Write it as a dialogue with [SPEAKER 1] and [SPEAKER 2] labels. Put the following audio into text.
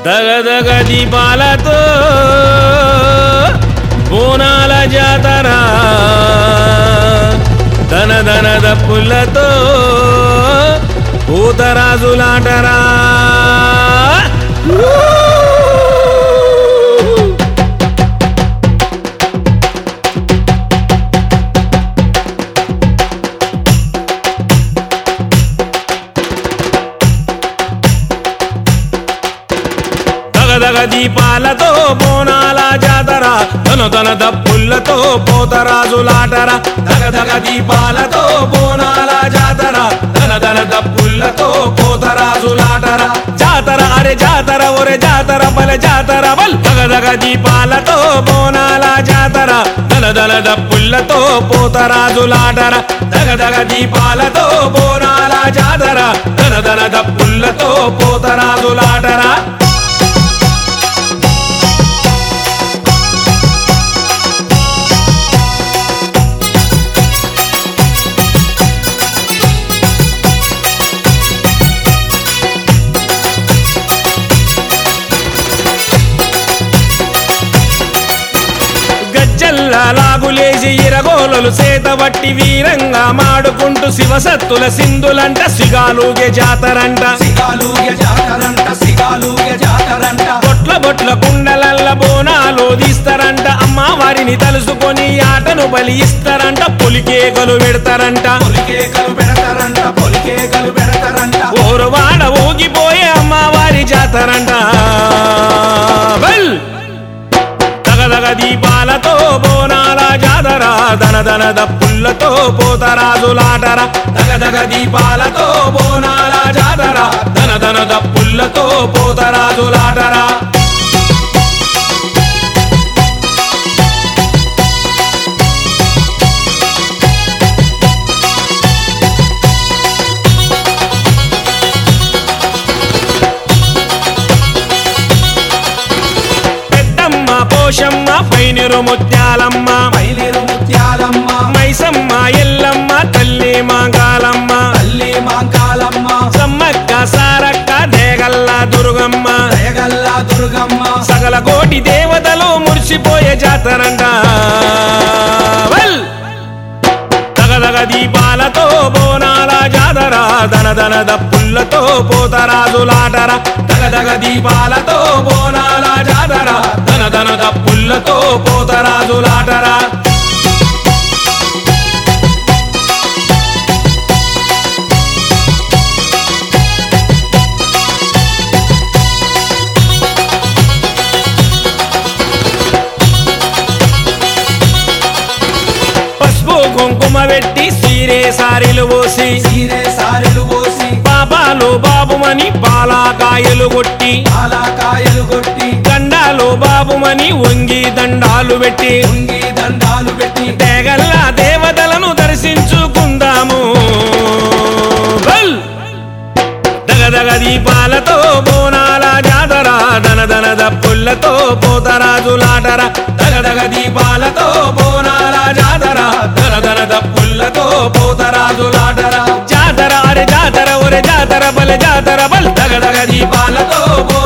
[SPEAKER 1] దగదగ దీపాలతో బోనాల జాతర ధన ధన దప్పులతో పూతరాజులాటరా దగదగ దీపాలతో బోనాల జాతర తన తన దప్పులతో పోతరాజులాటర దగదగ దీపాలతో బోనాల జాతర తన తన దప్పులతో పోతరాజులాటర జాతర అరే జాతర ఒరే జాతర బల జాతర బల్ దగదగ దీపాలతో బోనాల జాతర దన దన దప్పులతో పోతరాజులాటర దగదగ దీపాలతో బోనాల జాతర దన దన దప్పులతో పోతరాజులాటరా గజ్జల్లా లాగులేసి ఇరగోలలు సేతబట్టి వీరంగా మాడుకుంటూ శివసత్తుల సింధులంట సిగాలుగే జాతరంట
[SPEAKER 2] సిగాలుగే జాతరంట సిగాలుగే జాతరంట
[SPEAKER 1] బొట్ల బొట్ల కుండలల్ల బోనాలు తీస్తారంట అమ్మవారిని తలుసుకొని ఆటను బలి ఇస్తారంట పొలికేకలు పెడతారంట
[SPEAKER 2] పొలికేకలు పెడతారంట పొలికేకలు పెడతారంట
[SPEAKER 1] ఓరువాడ ఊగిపోయే అమ్మవారి జాతరంట బల్ దగదగ దీపాలతో బోనాల జాతర దన దన దప్పులతో పోతరాజులాటర దగదగ దీపాలతో బోనాల జాతర దన దన దప్పులతో పోతరాజులాటర పెద్దమ్మ పోషమ్మ పైనిరు ముత్యాలమ్మ
[SPEAKER 2] మైలేరు ముత్యాలమ్మ
[SPEAKER 1] మైసమ్మ ఎల్లమ్మ తల్లి మాంగాలమ్మ
[SPEAKER 2] తల్లి మాంకాలమ్మ
[SPEAKER 1] సమ్మక్క సారక్క దేగల్ల దుర్గమ్మ
[SPEAKER 2] దయగల్ల దుర్గమ్మ
[SPEAKER 1] సకల కోటి దేవతలు మురిసిపోయే జాతరంట వెల్! దగదగ దీపాలతో బోనాల జాతర దన దన దప్పులతో పోతరాజులాటర దగదగ దీపాలతో బోనాల జాతర దన దన దప్పులతో పోతరాజులాటర పసుపు కుంకుమ పెట్టి సీరే సారీలు పోసి
[SPEAKER 2] సీరే సారెలు పోసి
[SPEAKER 1] పాపాలు బాబుమని పాలాకాయలు కొట్టి
[SPEAKER 2] ఆలాకాయలు కొట్టి
[SPEAKER 1] దండాలు బాబుమని వంగి దండాలు పెట్టి
[SPEAKER 2] ఉంగి దండాలు పెట్టి
[SPEAKER 1] తెగల్ల దేవతలను దర్శించుకుందాము బల్! దగదగ దీపాలతో బోనాల జాతర దన దన దప్పులతో పోతరాజులాటర దగదగ దీపాలతో బోనాల జాతర దన దన దప్పులతో పోతరాజులాటర జాతర అరే జాతర ఒరే జాతర బల జాతర బల్ దగదగ దీపాలతో బోనాల